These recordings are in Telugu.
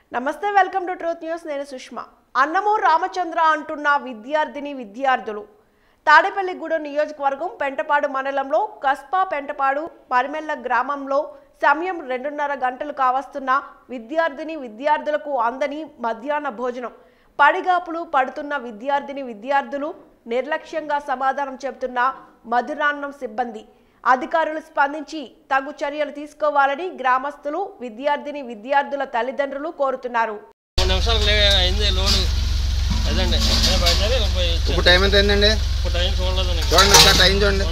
నమస్తే వెల్కమ్ టు ట్రూత్ న్యూస్ నేను సుష్మా అన్నమూ రామచంద్ర అంటున్న విద్యార్థిని విద్యార్థులు తాడేపల్లిగూడెం నియోజకవర్గం పెంటపాడు మండలంలో కస్పా పెంటపాడు పరిమెల్ల గ్రామంలో సమయం రెండున్నర గంటలు కావస్తున్న విద్యార్థిని విద్యార్థులకు అందని మధ్యాహ్న భోజనం పడిగాపులు పడుతున్న విద్యార్థిని విద్యార్థులు నిర్లక్ష్యంగా సమాధానం చెబుతున్న మధురాన్నం సిబ్బంది అధికారులు స్పందించి తగు చర్యలు తీసుకోవాలని గ్రామస్తులు విద్యార్థిని విద్యార్థుల తల్లిదండ్రులు కోరుతున్నారు మూడు నిమిషాలు లే అయింది లోడు అదండి నేను బయలుదేరి పోయి ఇచ్చాను. ఇప్పుడు టైం ఎంత అయిందండి ఇప్పుడు టైం చూడలేదండి చూడండి ఒకసారి టైం చూడండి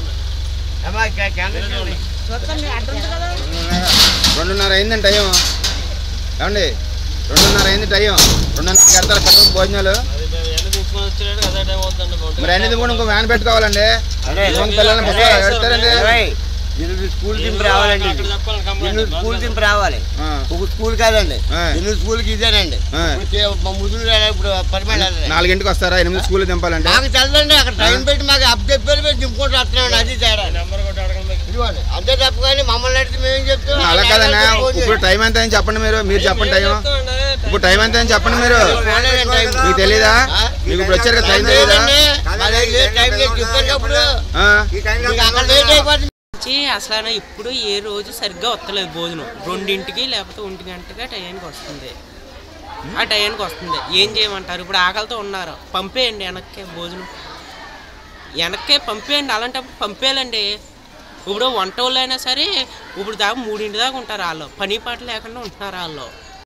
రెండున్నర అయిందండి టైం ఏమండి రెండున్నర అయింది టైం రెండున్నర కడతారు పిల్లలకు భోజనాలు అది మేము ఎన్ని తీసుకొని వచ్చాడు అదే టైం అవుతుందండి బాగుంటుంది మరి అన్ని కూడా ఇంకో వ్యాన్ పెట్టుకోవాలండి ఇంకొక పిల్లల్ని పుస్తకాలు పెడతారండి ఎనిమిది స్కూల్ దింపు రావాలండి అక్కడ చెప్పాలి కంప్లైంట్ ఎనిమిది స్కూల్ దింపు రావాలి ఆ, ఒక స్కూల్ కాదండి ఆ. ఎనిమిది స్కూల్కి ఇదేనండి ఆ. ఇప్పుడు కే- మా ముదురు ఇప్పుడు పరిమాణాలు నాలుగింటికి వస్తారా ఎనిమిది స్కూల్ దింపాలంటే మాకు తెలదండి అక్కడ టైం పెట్టి మాకు అప్ చెప్పారు మేము దింపుకుంటూ వస్తున్నాం అది తేడా నెంబర్ కొట్టి అడగండి మీకు. ఇదిగోండి అంతే తప్ప కానీ మమ్మల్ని అడిగితే మేము చెప్తాం అలా కాదన్నా ఇప్పుడు టైం ఎంత అని చెప్పండి మీరు మీరు చెప్పండి టైం చెప్తామండి. ఇప్పుడు టైం ఎంత అని చెప్పండి మీరు మీకు తెలీదా మీకు ఇప్పుడు వచ్చారు కదా టైం తెలీదా టైం లేదు చెప్పారు కదా ఇప్పుడు ఆ, మీకు అక్కడ లేట్ అయిపోతుంది నుంచి అసలు ఇప్పుడు ఏ రోజు సరిగ్గా వస్తలేదు భోజనం రెండింటికి లేకపోతే ఒంటి గంటగా టయానికి వస్తుంది ఆ టయానికి వస్తుంది ఏం చేయమంటారు ఇప్పుడు ఆకలితో ఉన్నారు పంపేయండి వెనక్కి భోజనం వెనక్కే పంపేయండి అలాంటప్పుడు పంపేయాలండి ఇప్పుడు వంట వాళ్ళు అయినా సరే ఇప్పుడు దాకా మూడింటి దాకా ఉంటారు వాళ్ళు పని పాట లేకుండా ఉంటున్నారు వాళ్ళు